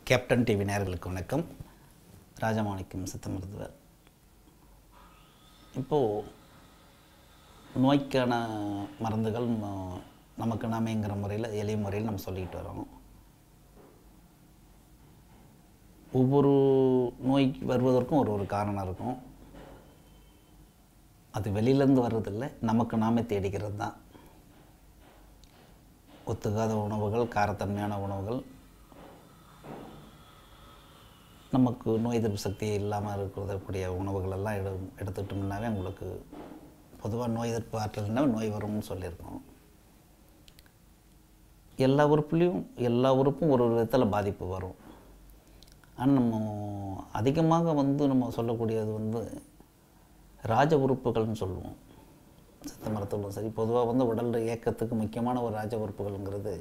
captain TV நேயர்களுக்கு வணக்கம் ராஜமாணிக்கம் சித்த மருத்துவர் இப்போது நோய்க்கான மருந்துகள் ம- நமக்கு நாமேங்கிற முறையில் எளிய முறையில் நம்ம சொல்லிக்கிட்டு வரோம் ஒவ்வொரு நோய்க்கு வருவதற்கும் ஒரு ஒரு காரணம் இருக்கும் அது வெளியிலேருந்து வர்றதில்லை நமக்கு நாமே தேடிக்கிறது தான் ஒத்துக்காத உணவுகள் காரத்தன்மையான உணவுகள் நமக்கு நோய் எதிர்ப்பு சக்தி இல்லாமல் இருக்கக்கூடிய உணவுகள் எல்லாம் எடு எடுத்துக்கிட்டோம்னாவே உங்களுக்கு பொதுவாக நோய் எதிர்ப்பு ஆற்றல்னா நோய் வரும்னு சொல்லியிருக்கோம் எல்லா உறுப்புலேயும் எல்லா உறுப்பும் ஒரு ஒரு விதத்தில் பாதிப்பு வரும் ஆனால் நம்ம அதிகமாக வந்து நம்ம சொல்லக்கூடியது வந்து ராஜ உறுப்புகள்னு சொல்லுவோம் சித்த மருத்துவம் சரி பொதுவாக வந்து உடல் இயக்கத்துக்கு முக்கியமான ஒரு ராஜ உறுப்புகள்ங்கிறது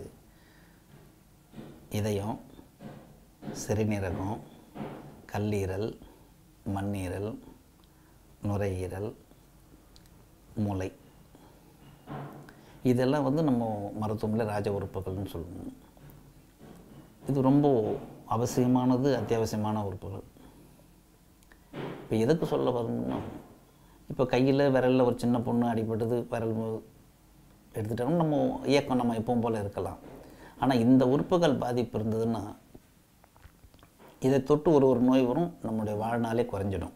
இதயம் சிறுநீரகம் கல்லீரல் மண்ணீரல் நுரையீரல் மூளை இதெல்லாம் வந்து நம்ம மருத்துவமில் ராஜ உறுப்புகள்னு சொல்லுவோம் இது ரொம்ப அவசியமானது அத்தியாவசியமான உறுப்புகள் இப்போ எதுக்கு சொல்ல வரணும்னா இப்போ கையில் விரலில் ஒரு சின்ன பொண்ணு அடிபட்டது விரல் மு- எடுத்துட்டோம்னா நம்ம இயக்கம் நம்ம எப்பவும் போல் இருக்கலாம் ஆனால் இந்த உறுப்புகள் பாதிப்பு இருந்ததுன்னா இதை தொட்டு ஒரு ஒரு நோய் வரும் நம்முடைய வாழ்நாளே குறைஞ்சிடும்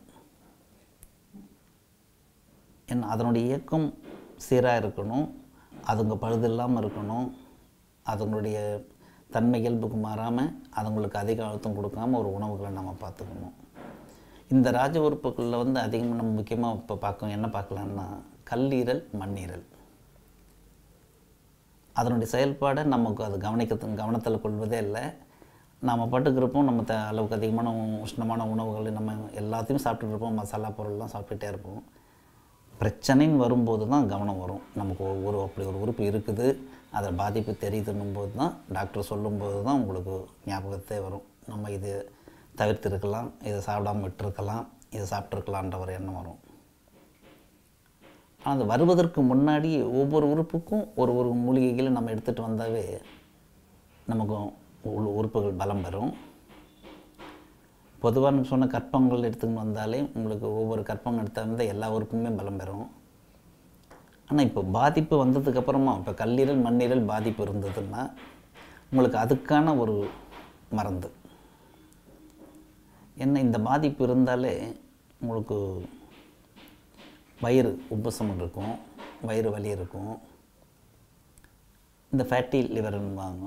ஏன்னா அதனுடைய இயக்கம் சீராக இருக்கணும் அதுங்க பழுது இல்லாமல் இருக்கணும் அதுங்களுடைய தன்மை இயல்புக்கு மாறாமல் அதுங்களுக்கு அதிக அழுத்தம் கொடுக்காம ஒரு உணவுகளை நம்ம பார்த்துக்கணும் இந்த ராஜ உறுப்புகளில் வந்து அதிகமாக நம்ம முக்கியமாக இப்போ பார்க்க என்ன பார்க்கலான்னா கல்லீரல் மண்ணீரல் அதனுடைய செயல்பாடை நமக்கு அது கவனிக்க கவனத்தில் கொள்வதே இல்லை நாம் பாட்டுக்கு இருப்போம் நம்ம த அளவுக்கு அதிகமான உ- உஷ்ணமான உணவுகள் நம்ம எல்லாத்தையும் சாப்பிட்டுட்டு இருப்போம் மசாலா பொருள்லாம் சாப்பிட்டுட்டே இருப்போம் பிரச்சனைன்னு வரும்போது தான் கவனம் வரும் நமக்கு ஒரு ஒரு அப்படி ஒரு உறுப்பு இருக்குது அதில் பாதிப்பு தெரியுதுன்னும் போது தான் டாக்டர் சொல்லும்போது தான் உங்களுக்கு ஞாபகத்தே வரும் நம்ம இது தவிர்த்திருக்கலாம் இதை சாப்பிடாம விட்டுருக்கலாம் இதை சாப்பிட்ருக்கலான்ற ஒரு எண்ணம் வரும் ஆனால் அது வருவதற்கு முன்னாடி ஒவ்வொரு உறுப்புக்கும் ஒரு ஒரு மூலிகைகளை நம்ம எடுத்துகிட்டு வந்தாவே நமக்கு உள் உறுப்புகள் பலம் பெறும் பொதுவாக நம்ம சொன்ன கற்பங்கள் எடுத்துக்கிட்டு வந்தாலே உங்களுக்கு ஒவ்வொரு கற்பங்கள் எடுத்து வந்தால் எல்லா உறுப்புமே பலம் பெறும் ஆனால் இப்போ பாதிப்பு வந்ததுக்கப்புறமா இப்போ கல்லீரல் மண்ணீரல் பாதிப்பு இருந்ததுன்னா உங்களுக்கு அதுக்கான ஒரு மருந்து என்ன இந்த பாதிப்பு இருந்தாலே உங்களுக்கு வயிறு உப்பசம் இருக்கும் வயிறு வலி இருக்கும் இந்த ஃபேட்டி லிவர்னுவாங்க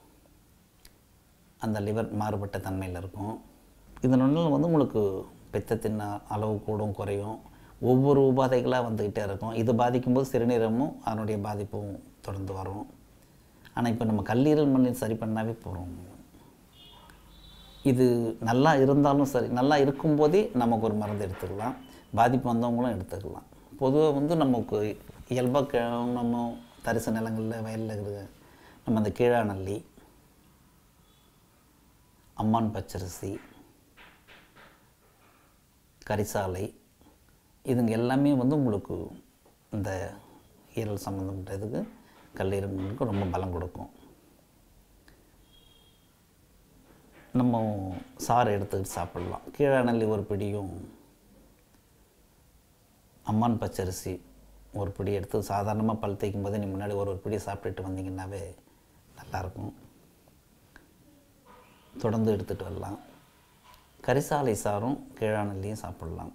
அந்த லிவர் மாறுபட்ட தன்மையில் இருக்கும் இதனால வந்து உங்களுக்கு பித்தத்தின் அ- அளவு கூடும் குறையும் ஒவ்வொரு உபாதைகளாக வந்துக்கிட்டே இருக்கும் இது பாதிக்கும்போது சிறுநீரகமும் அதனுடைய பாதிப்பும் தொடர்ந்து வரும் ஆனால் இப்போ நம்ம கல்லீரல் மண்ணீர் சரி பண்ணாவே போகிறோம் இது நல்லா இருந்தாலும் சரி நல்லா இருக்கும்போதே நமக்கு ஒரு மருந்து எடுத்துக்கலாம் பாதிப்பு வந்தவங்களும் எடுத்துக்கலாம் பொதுவாக வந்து நமக்கு இயல்பாக நம்ம தரிசு நிலங்களில் வயலில் இருக்கிற நம்ம அந்த கீழாநல்லி அம்மான் பச்சரிசி கரிசாலை இதுங்க எல்லாமே வந்து உங்களுக்கு இந்த ஈரல் சம்மந்தப்பட்டதுக்கு கல்லீரலுக்கு ரொம்ப பலம் கொடுக்கும் நம்ம சாறு எடுத்துக்கிட்டு சாப்பிடலாம் கீழாநெல்லி ஒரு பிடியும் அம்மான் பச்சரிசி ஒரு பிடி எடுத்து சாதாரணமாக பல் தேய்க்கும் போது நீ முன்னாடி ஒரு ஒரு பிடி சாப்பிட்டுட்டு வந்தீங்கன்னாவே நல்லாயிருக்கும் தொடர்ந்து எடுத்துகிட்டு வரலாம் கரிசாலை சாரும் கீழாநெல்லியும் சாப்பிடலாம்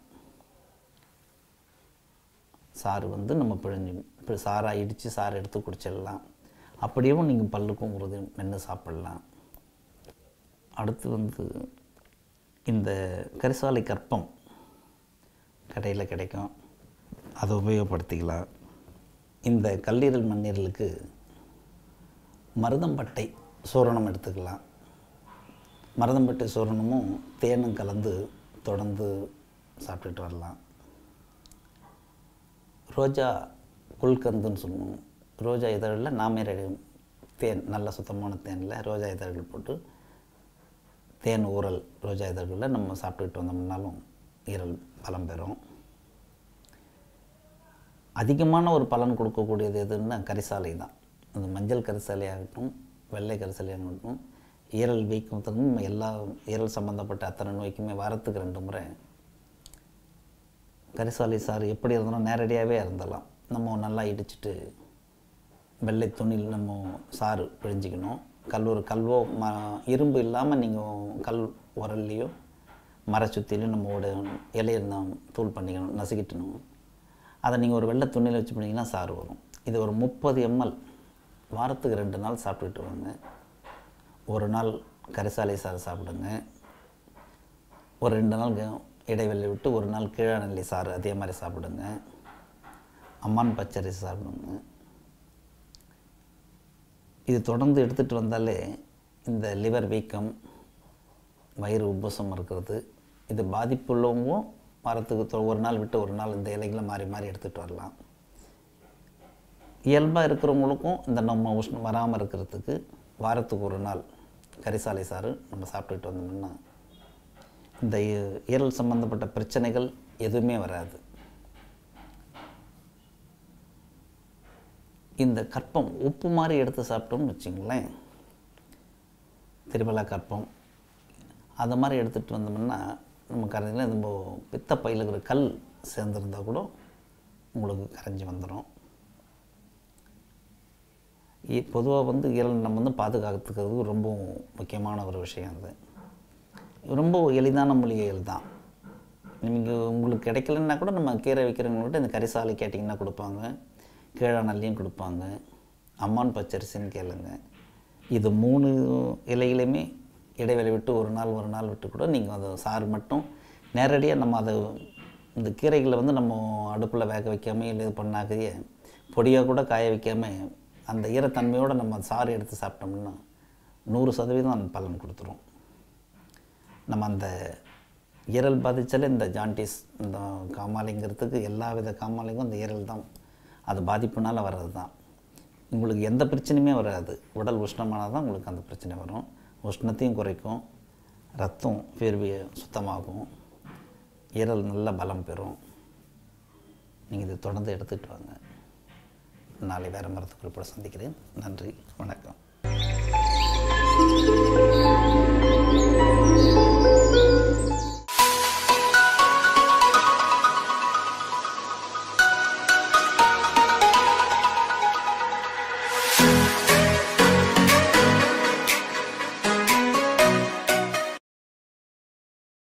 சாறு வந்து நம்ம பிழிஞ்சு இப்போ சாராக இடித்து சாறு எடுத்து குடிச்சிடலாம் அப்படியும் நீங்கள் பல்லுக்கும் உறுதி மென்று சாப்பிடலாம் அடுத்து வந்து இந்த கரிசாலை கற்பம் கடையில் கிடைக்கும் அதை உபயோகப்படுத்திக்கலாம் இந்த கல்லீரல் மண்ணீரலுக்கு மருதம்பட்டை சூரணம் எடுத்துக்கலாம் மருதம்பட்டை சூரணமும் தேனும் கலந்து தொடர்ந்து சாப்பிட்டுட்டு வரலாம் ரோஜா குல்கந்துன்னு சொல்லுவோம் ரோஜா இதழில் நாமே ரெடி தேன் நல்ல சுத்தமான தேனில் ரோஜா இதழ்கள் போட்டு தேன் ஊறல் ரோஜா இதழ்களில் நம்ம சாப்பிட்டுட்டு வந்தோம்னாலும் ஈரல் பலம் பெறும் அதிகமான ஒரு பலன் கொடுக்கக்கூடியது எதுன்னா கரிசாலை தான் அந்த மஞ்சள் கரிசாலை ஆகட்டும் வெள்ளை கரிசாலை ஆகட்டும் ஈரல் வீக்கத்துக்கும் எல்லா ஈரல் சம்மந்தப்பட்ட அத்தனை நோய்க்குமே வாரத்துக்கு ரெண்டு முறை கரிசாலி சாறு எப்படி இருந்தாலும் நேரடியாகவே இருந்தலாம் நம்ம நல்லா இடிச்சிட்டு வெள்ளை துணியில் நம்ம சாறு பிழிஞ்சிக்கணும் கல் ஒரு கல்வோ ம இரும்பு இல்லாமல் நீங்கள் கல் உரல்லையோ மர சுத்திலையும் நம்மளோட இலையை நாம் தூள் பண்ணிக்கணும் நசுக்கிட்டணும் அதை நீங்கள் ஒரு வெள்ளை துணியில் வச்சு பண்ணிங்கன்னா சாறு வரும் இது ஒரு முப்பது எம்எல் வாரத்துக்கு ரெண்டு நாள் சாப்பிட்டுட்டு வாங்க ஒரு நாள் கரிசாலை சாறு சாப்பிடுங்க ஒரு ரெண்டு நாள் க- இடைவெளி விட்டு ஒரு நாள் கீழாநெல்லி சாறு அதே மாதிரி சாப்பிடுங்க அம்மான் பச்சரிசி சாப்பிடுங்க இது தொடர்ந்து எடுத்துகிட்டு வந்தாலே இந்த லிவர் வீக்கம் வயிறு உப்புசம் இருக்கிறது இது பாதிப்புள்ளவங்களும் வாரத்துக்கு தொ- ஒரு நாள் விட்டு ஒரு நாள் இந்த இலைகளை மாறி மாறி எடுத்துகிட்டு வரலாம் இயல்பாக இருக்கிறவங்களுக்கும் இந்த நம்ம உஷ்ணம் வராமல் இருக்கிறதுக்கு வாரத்துக்கு ஒரு நாள் கரிசாலை சாறு நம்ம சாப்பிட்டுட்டு வந்தோம்னா இந்த இ- ஈரல் சம்பந்தப்பட்ட பிரச்சனைகள் எதுவுமே வராது இந்த கற்பம் உப்பு மாதிரி எடுத்து சாப்பிட்டோம்னு வச்சுங்களேன் திருமலா கற்பம் அந்த மாதிரி எடுத்துகிட்டு வந்தோம்னா நம்ம கரைஞ்சில நம்ம பித்த பையில் இருக்கிற கல் சேர்ந்துருந்தா கூட உங்களுக்கு கரைஞ்சி வந்துடும் பொதுவாக வந்து ஈரல் நம்ம வந்து பாதுகாத்துக்கிறது ரொம்ப முக்கியமான ஒரு விஷயம் அது ரொம்ப எளிதான மூலிகைகள் தான் நீங்கள் உங்களுக்கு கிடைக்கலன்னா கூட நம்ம கீரை வைக்கிறவங்கள்ட்ட இந்த கரிசாலை கேட்டிங்கன்னா கொடுப்பாங்க கீழாநல்லியும் கொடுப்பாங்க அம்மான் பச்சரிசின்னு கேளுங்க இது மூணு இலைகளையுமே இடைவெளி விட்டு ஒரு நாள் ஒரு நாள் விட்டு கூட நீங்கள் அதை சாறு மட்டும் நேரடியாக நம்ம அதை இந்த கீரைகளை வந்து நம்ம அடுப்பில் வேக வைக்காம இல்லை இது பண்ணாக்கையே பொடியாக கூட காய வைக்காம அந்த ஈரத்தன்மையோடு நம்ம சாறு எடுத்து சாப்பிட்டோம்னா நூறு சதவீதம் அந்த பலன் கொடுத்துரும் நம்ம அந்த ஈரல் பாதித்தாலே இந்த ஜாண்டிஸ் இந்த காமாலைங்கிறதுக்கு எல்லா வித காமாலைக்கும் இந்த ஈரல் தான் அது பாதிப்புனால வர்றது தான் உங்களுக்கு எந்த பிரச்சனையுமே வராது உடல் உஷ்ணமானால் தான் உங்களுக்கு அந்த பிரச்சனை வரும் உஷ்ணத்தையும் குறைக்கும் ரத்தம் வேர்விய சுத்தமாகும் ஈரல் நல்ல பலம் பெறும் நீங்கள் இதை தொடர்ந்து எடுத்துகிட்டு வாங்க நாளை வேறு மரத்து குறிப்போட சந்திக்கிறேன் நன்றி வணக்கம்